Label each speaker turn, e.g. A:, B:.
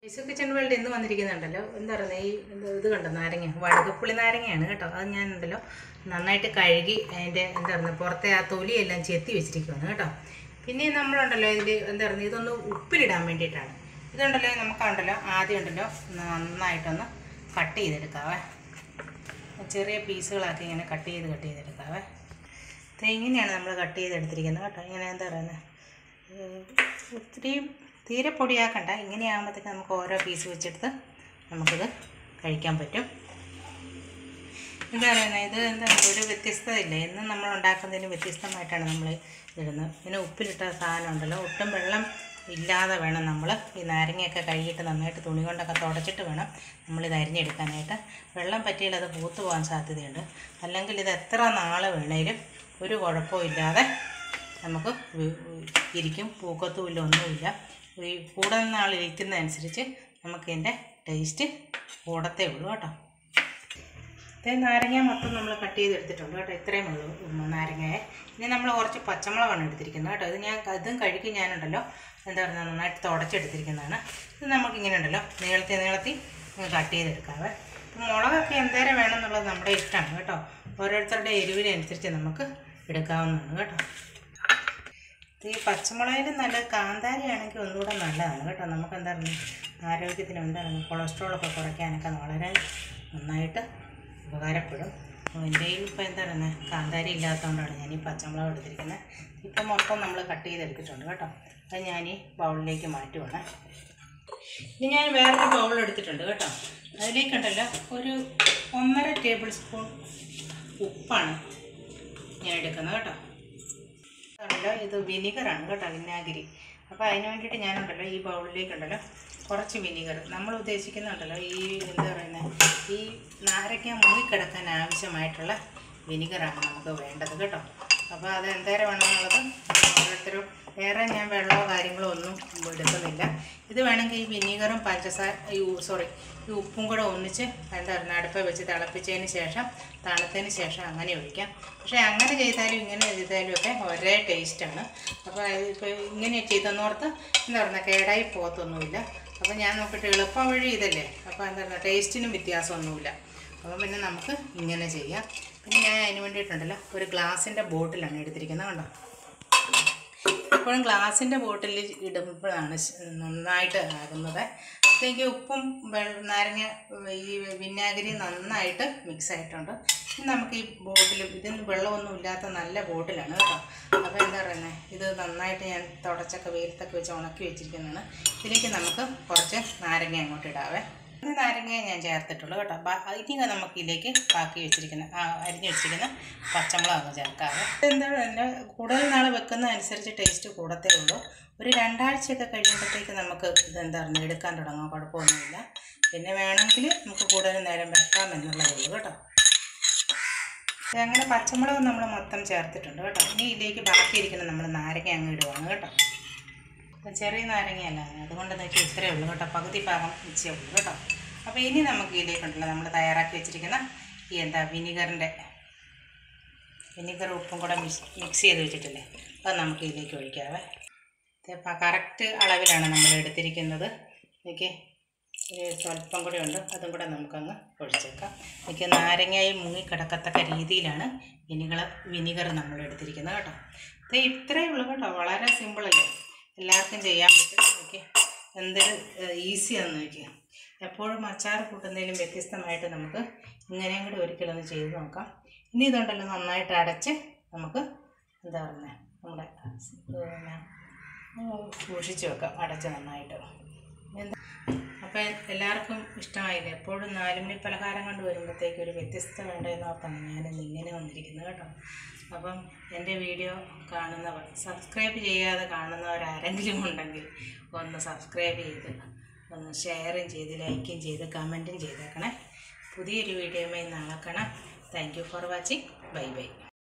A: ഇസു kitchen world ഇന്ന് വന്നിരിക്കുന്നുണ്ടല്ലോ എന്താ പറയുന്നത് ഈ ഇത് ഇത് കണ്ടോ നാരങ്ങ വഴുകപ്പുളി നാരങ്ങയാണ് കേട്ടോ അത് ഞാനുണ്ടല്ലോ നന്നായിട്ട് കഴുകി അതിൻ്റെ എന്താ പറയുക പുറത്തെ ആ തൊലിയെല്ലാം ചെത്തി വെച്ചിരിക്കുകയാണ് കേട്ടോ പിന്നെ നമ്മളുണ്ടല്ലോ ഇതിൽ എന്താ പറയുന്നത് ഇതൊന്ന് ഉപ്പിലിടാൻ വേണ്ടിയിട്ടാണ് ഇതുണ്ടല്ലോ നമുക്കുണ്ടല്ലോ ആദ്യം ഉണ്ടല്ലോ നന്നായിട്ടൊന്ന് കട്ട് ചെയ്തെടുക്കാവേ ചെറിയ പീസുകളാക്കി ഇങ്ങനെ കട്ട് ചെയ്ത് കട്ട് ചെയ്തെടുക്കാവേ ഇത് ഇങ്ങനെയാണ് നമ്മൾ കട്ട് ചെയ്തെടുത്തിരിക്കുന്നത് കേട്ടോ ഇങ്ങനെ എന്താ പറയുന്നത് ഏഹ് ഒത്തിരി തീരെ പൊടിയാക്കണ്ട ഇങ്ങനെയാകുമ്പോഴത്തേക്ക് നമുക്ക് ഓരോ പീസ് വെച്ചെടുത്ത് നമുക്കിത് കഴിക്കാൻ പറ്റും എന്താ പറയുന്നത് ഇത് എന്താ ഒരു വ്യത്യസ്തത ഇല്ല എന്നും നമ്മൾ ഉണ്ടാക്കുന്നതിന് വ്യത്യസ്തമായിട്ടാണ് നമ്മൾ ഇടുന്നത് പിന്നെ ഉപ്പിലിട്ട സാധനം ഉണ്ടല്ലോ ഒട്ടും വെള്ളം ഇല്ലാതെ വേണം നമ്മൾ ഈ നാരങ്ങയൊക്കെ കഴുകിയിട്ട് നന്നായിട്ട് തുണി കൊണ്ടൊക്കെ തുടച്ചിട്ട് വേണം നമ്മളിത് അരിഞ്ഞെടുക്കാനായിട്ട് വെള്ളം പറ്റിയാൽ അത് പൂത്തു പോകാൻ സാധ്യതയുണ്ട് അല്ലെങ്കിൽ ഇത് എത്ര നാൾ വേണേലും ഒരു കുഴപ്പവും ഇല്ലാതെ നമുക്ക് വി- ഇരിക്കും പൂക്കത്തുമില്ല ഒന്നുമില്ല ഈ കൂടുതൽ നാൾ ഇരിക്കുന്നതനുസരിച്ച് നമുക്ക് ഇതിൻ്റെ ടേസ്റ്റ് കൂടത്തേ ഉള്ളൂ കേട്ടോ ഇത് നാരങ്ങ മൊത്തം നമ്മൾ കട്ട് ചെയ്തെടുത്തിട്ടുണ്ട് കേട്ടോ ഇത്രയും ഉള്ളൂ ഉം, നാരങ്ങയെ ഇനി നമ്മൾ കുറച്ച് പച്ചമുളകാണ് എടുത്തിരിക്കുന്നത് കേട്ടോ ഇത് ഞാൻ ഇതും കഴുകി ഞാനുണ്ടല്ലോ എന്താ പറയുക നന്നായിട്ട് തുടച്ചെടുത്തിരിക്കുന്നതാണ് ഇത് നമുക്കിങ്ങനെ ഉണ്ടല്ലോ നീളത്തി നീളത്തി കട്ട് ചെയ്തെടുക്കാവേ ഇപ്പം മുളകൊക്കെ എന്തേരം വേണമെന്നുള്ളത് നമ്മുടെ ഇഷ്ടമാണ് കേട്ടോ ഓരോരുത്തരുടെ എരിവിനനുസരിച്ച് നമുക്ക് എടുക്കാവുന്നതാണ് കേട്ടോ ഇത് ഈ പച്ചമുളകിൽ നല്ല കാന്താരി ആണെങ്കിൽ ഒന്നുകൂടെ നല്ലതാണ് കേട്ടോ നമുക്ക് എന്താ പറയുക ആരോഗ്യത്തിന് എന്താണ് കൊളസ്ട്രോളൊക്കെ കുറയ്ക്കാനൊക്കെ വളരെ നന്നായിട്ട് ഉപകാരപ്പെടും അപ്പോൾ എൻ്റെ കയ്യിൽ ഇപ്പോൾ എന്താ പറയുന്നത് കാന്താരി ഇല്ലാത്തതുകൊണ്ടാണ് ഞാൻ ഈ പച്ചമുളക് എടുത്തിരിക്കുന്നത് ഇപ്പം മൊത്തം നമ്മൾ കട്ട് ചെയ്തെടുത്തിട്ടുണ്ട് കേട്ടോ അത് ഞാൻ ഈ ബൗളിലേക്ക് മാറ്റുവാണ് ഇനി ഞാൻ വേറൊരു ബൗൾ എടുത്തിട്ടുണ്ട് കേട്ടോ അതിലേക്കുണ്ടല്ലോ ഒരു ഒന്നര ടേബിൾ സ്പൂൺ ഉപ്പാണ് ഞാൻ എടുക്കുന്നത് കേട്ടോ ഉണ്ടല്ലോ ഇത് വിനിഗറാണ് കേട്ടോ വിനാഗിരി അപ്പോൾ അതിന് വേണ്ടിയിട്ട് ഞാനുണ്ടല്ലോ ഈ ബൗളിലേക്കുണ്ടല്ലോ കുറച്ച് വിനിഗർ നമ്മൾ ഉദ്ദേശിക്കുന്നുണ്ടല്ലോ ഈ എന്താ പറയുന്നത് ഈ നാരങ്ങ മുങ്ങിക്കിടക്കാൻ ആവശ്യമായിട്ടുള്ള വിനിഗറാണ് നമുക്ക് വേണ്ടത് കേട്ടോ അപ്പോൾ അത് എന്തേരം വേണമെന്നുള്ളത് ഓരോരുത്തരും വേറെ ഞാൻ വെള്ളമോ കാര്യങ്ങളോ ഒന്നും എടുക്കുന്നില്ല ഇത് വേണമെങ്കിൽ ഈ വിനീഗറും പഞ്ചസാര ഈ സോറി ഈ ഉപ്പും കൂടെ ഒന്നിച്ച് എന്താ പറയുക അടുപ്പ വെച്ച് തിളപ്പിച്ചതിന് ശേഷം തണുത്തതിന് ശേഷം അങ്ങനെ ഒഴിക്കാം പക്ഷേ അങ്ങനെ ചെയ്താലും ഇങ്ങനെ ചെയ്താലും ഒക്കെ ഒരേ ടേസ്റ്റാണ് അപ്പോൾ ഇപ്പോൾ ഇങ്ങനെ ചെയ്തെന്നോർത്ത് എന്താ പറയുക കേടായി പോകത്തൊന്നുമില്ല അപ്പോൾ ഞാൻ നോക്കിയിട്ട് എളുപ്പ വഴി ഇതല്ലേ അപ്പോൾ എന്താ പറയുക ടേസ്റ്റിനും വ്യത്യാസമൊന്നുമില്ല അപ്പോൾ പിന്നെ നമുക്ക് ഇങ്ങനെ ചെയ്യാം പിന്നെ ഞാൻ അതിന് വേണ്ടിയിട്ടുണ്ടല്ലോ ഒരു ഗ്ലാസിൻ്റെ ബോട്ടിലാണ് എടുത്തിരിക്കുന്നത് കണ്ടോ എപ്പോഴും ഗ്ലാസിൻ്റെ ബോട്ടിൽ ഇടുമ്പോഴാണ് ശ- നന്നായിട്ട് ആകുന്നത് ഇതിലേക്ക് ഉപ്പും വെള്ളം നാരങ്ങ ഈ വിനാഗിരി നന്നായിട്ട് മിക്സ് ആയിട്ടുണ്ട് ഇനി നമുക്ക് ഈ ബോട്ടിൽ ഇതിന് വെള്ളമൊന്നും ഇല്ലാത്ത നല്ല ബോട്ടിലാണ് കേട്ടോ അപ്പോൾ എന്താ പറയുന്നത് ഇത് നന്നായിട്ട് ഞാൻ തുടച്ചൊക്കെ വെയിലത്തൊക്കെ വെച്ച് ഉണക്കി വെച്ചിരിക്കുന്നതാണ് ഇതിലേക്ക് നമുക്ക് കുറച്ച് നാരങ്ങ അങ്ങോട്ട് ഇടാവേ ഇത് നാരങ്ങ ഞാൻ ചേർത്തിട്ടുള്ളൂ കേട്ടോ ബാ- ഇനി നമുക്ക് ഇതിലേക്ക് ബാക്കി വെച്ചിരിക്കുന്ന ആ, അരിഞ്ഞ് വെച്ചിരിക്കുന്ന പച്ചമുളക് അങ്ങ് ചേർക്കാവേ എന്താ പറയുക കൂടുതൽ നാൾ വെക്കുന്ന അനുസരിച്ച് ടേസ്റ്റ് കൂടത്തേ ഉള്ളൂ ഒരു രണ്ടാഴ്ചയൊക്കെ കഴിയുമ്പോഴത്തേക്ക് നമുക്ക് ഇതെന്താ പറയുക എടുക്കാൻ തുടങ്ങാം കുഴപ്പമൊന്നുമില്ല പിന്നെ വേണമെങ്കിൽ നമുക്ക് കൂടുതൽ നേരം വെക്കാം എന്നുള്ളതേ ഉള്ളൂ കേട്ടോ ഇത് അങ്ങനെ പച്ചമുളക് നമ്മൾ മൊത്തം ചേർത്തിട്ടുണ്ട് കേട്ടോ ഇനി ഇതിലേക്ക് ബാക്കിയിരിക്കുന്ന നമ്മൾ നാരങ്ങ അങ്ങ് ഇടുവാണ് കേട്ടോ ഇത് ചെറിയ നാരങ്ങയല്ല അതുകൊണ്ട് നോക്കി ഇത്രയേ ഉള്ളൂ കേട്ടോ പകുതി ഭാഗം ഇച്ചേ ഉള്ളൂ കേട്ടോ അപ്പോൾ ഇനി നമുക്ക് ഇതിലേക്കുണ്ടല്ലോ നമ്മൾ തയ്യാറാക്കി വെച്ചിരിക്കുന്ന ഈ എന്താ വിനിഗറിൻ്റെ വിനിഗർ ഉപ്പും കൂടെ മിക്സ് മിക്സ് ചെയ്ത് വെച്ചിട്ടില്ലേ അത് നമുക്ക് ഇതിലേക്ക് ഒഴിക്കാവേ ഇതിപ്പോൾ കറക്റ്റ് അളവിലാണ് നമ്മൾ എടുത്തിരിക്കുന്നത് എനിക്ക് ഒരു സ്വല്പം കൂടെ ഉണ്ട് അതും കൂടെ നമുക്കങ്ങ് ഒഴിച്ചേക്കാം എനിക്ക് നാരങ്ങയും മുങ്ങിക്കിടക്കത്തക്ക രീതിയിലാണ് വിനിഗർ വിനിഗർ നമ്മൾ എടുത്തിരിക്കുന്നത് കേട്ടോ ഇത് ഇത്രയേ ഉള്ളൂ കേട്ടോ വളരെ സിമ്പിളല്ലേ എല്ലാവർക്കും ചെയ്യാൻ പറ്റും എനിക്ക് എന്തൊരു ഈസിയാണെന്ന് നോക്കിയാൽ എപ്പോഴും അച്ചാർ കൂട്ടുന്നതിലും വ്യത്യസ്തമായിട്ട് നമുക്ക് ഇങ്ങനെയും കൂടി ഒരിക്കലൊന്ന് ചെയ്ത് നോക്കാം ഇനി ഇതുണ്ടല്ലോ നന്നായിട്ട് അടച്ച് നമുക്ക് എന്താ പറയുന്നത് നമ്മുടെ പിന്നെ ഉം, സൂക്ഷിച്ച് വെക്കാം അടച്ച് നന്നായിട്ട് എന്താ അപ്പോൾ എല്ലാവർക്കും ഇഷ്ടമായില്ലേ എപ്പോഴും നാലുമണി പലഹാരം കൊണ്ട് വരുമ്പോഴത്തേക്ക് ഒരു വ്യത്യസ്ത വേണ്ടതെന്ന് ഓർത്താണ് ഞാനിന്ന് ഇങ്ങനെ വന്നിരിക്കുന്നത് കേട്ടോ അപ്പം എൻ്റെ വീഡിയോ കാണുന്നവർ സബ്സ്ക്രൈബ് ചെയ്യാതെ കാണുന്നവരാരെങ്കിലും ഉണ്ടെങ്കിൽ ഒന്ന് സബ്സ്ക്രൈബ് ചെയ്ത് ഒന്ന് ഷെയറും ചെയ്ത് ലൈക്കും ചെയ്ത് കമൻറ്റും ചെയ്തേക്കണേ പുതിയൊരു വീഡിയോയുമായി നാളെ കാണാം thank you for watching bye by